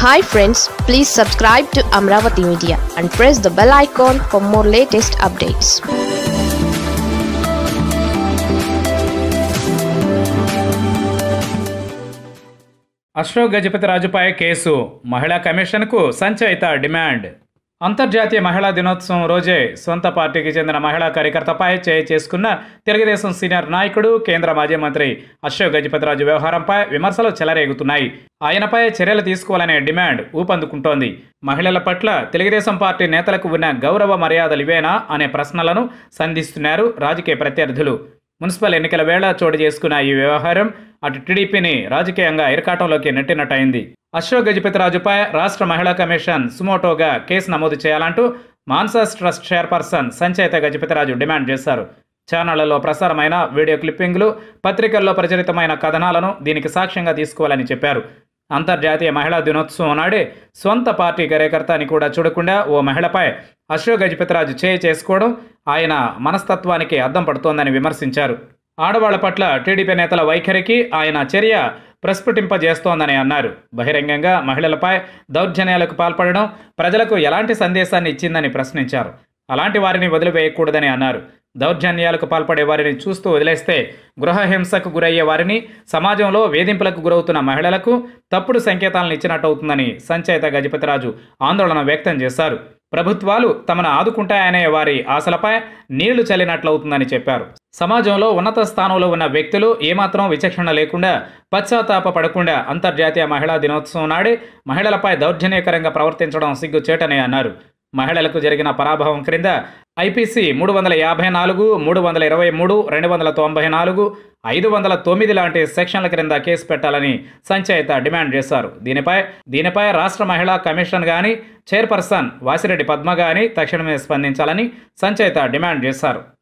hi friends please subscribe to Amaravati media and press the bell icon for more latest updates Ashok గజపతిరాజుపై కేసు మహిళా కమిషన్కు Sanchaita demand అంతర్జాతీయ మహిళా దినోత్సవం రోజే సొంత పార్టీకి చెందిన మహిళా కార్యకర్తపై చేయి చేసుకున్న తెలుగుదేశం సీనియర్ నాయకుడు కేంద్ర మాజీ మంత్రి అశోక్ గజపతిరాజు వ్యవహారంపై విమర్శలు చెలరేగుతున్నాయి ఆయనపై చర్యలు తీసుకోవాలనే డిమాండ్ ఊపందుకుంటోంది మహిళల పట్ల తెలుగుదేశం పార్టీ నేతలకు ఉన్న గౌరవ మర్యాదలు ఇవేనా అనే ప్రశ్నలను సంధిస్తున్నారు రాజకీయ ప్రత్యర్థులు మున్సిపల్ ఎన్నికల వేళ చోటు చేసుకున్న ఈ వ్యవహారం అటు టీడీపీని రాజకీయంగా ఇరకాటంలోకి నెట్టినట్టయింది అశోక్ గజపతిరాజుపై రాష్ట్ర మహిళా కమిషన్ సుమోటోగా కేసు నమోదు చేయాలంటూ MANSAS trust chairperson Sanchaita Gajapathi Raju demand చేశారు ఛానళ్లలో ప్రసారమైన వీడియో క్లిప్పింగ్లు పత్రికల్లో ప్రచురితమైన కథనాలను దీనికి సాక్ష్యంగా తీసుకోవాలని చెప్పారు అంతర్జాతీయ మహిళా దినోత్సవం నాడే సొంత పార్టీ కార్యకర్త అని కూడా చూడకుండా ఓ మహిళపై అశోక్ గజపతిరాజు చేయి చేసుకోవడం ఆయన మనస్తత్వానికి అద్దం పడుతోందని విమర్శించారు ఆడవాళ్ల పట్ల టీడీపీ నేతల వైఖరికి ఆయన చర్య ప్రస్ఫుటింపజేస్తోందని అన్నారు బహిరంగంగా మహిళలపై దౌర్జన్యాలకు పాల్పడడం ప్రజలకు ఎలాంటి సందేశాన్ని ఇచ్చిందని ప్రశ్నించారు అలాంటి వారిని వదిలివేయకూడదని అన్నారు దౌర్జన్యాలకు పాల్పడే వారిని చూస్తూ వదిలేస్తే గృహహింసకు గురయ్యే వారిని సమాజంలో వేధింపులకు గురవుతున్న మహిళలకు తప్పుడు సంకేతాలను ఇచ్చినట్టవుతుందని సంచయిత గజపతిరాజు ఆందోళన వ్యక్తం చేశారు ప్రభుత్వాలు తమను ఆదుకుంటాయనే వారి ఆశలపై నీళ్లు చల్లినట్లవుతుందని చెప్పారు సమాజంలో ఉన్నత స్థానంలో ఉన్న వ్యక్తులు ఏమాత్రం విచక్షణ లేకుండా పశ్చాత్తాప పడకుండా అంతర్జాతీయ మహిళా దినోత్సవం నాడే మహిళలపై దౌర్జన్యకరంగా ప్రవర్తించడం సిగ్గుచేటని అన్నారు మహిళలకు జరిగిన పరాభవం క్రింద ఐపీసీ మూడు వందల యాభై నాలుగు మూడు వందల ఇరవై మూడు రెండు వందల తొంభై నాలుగు ఐదు వందల తొమ్మిది లాంటి సెక్షన్ల క్రింద కేసు పెట్టాలని సంచయిత డిమాండ్ చేశారు దీనిపై దీనిపై రాష్ట్ర మహిళా కమిషన్ కానీ చైర్పర్సన్ వాసిరెడ్డి పద్మ కానీ తక్షణమే స్పందించాలని సంచయిత డిమాండ్ చేశారు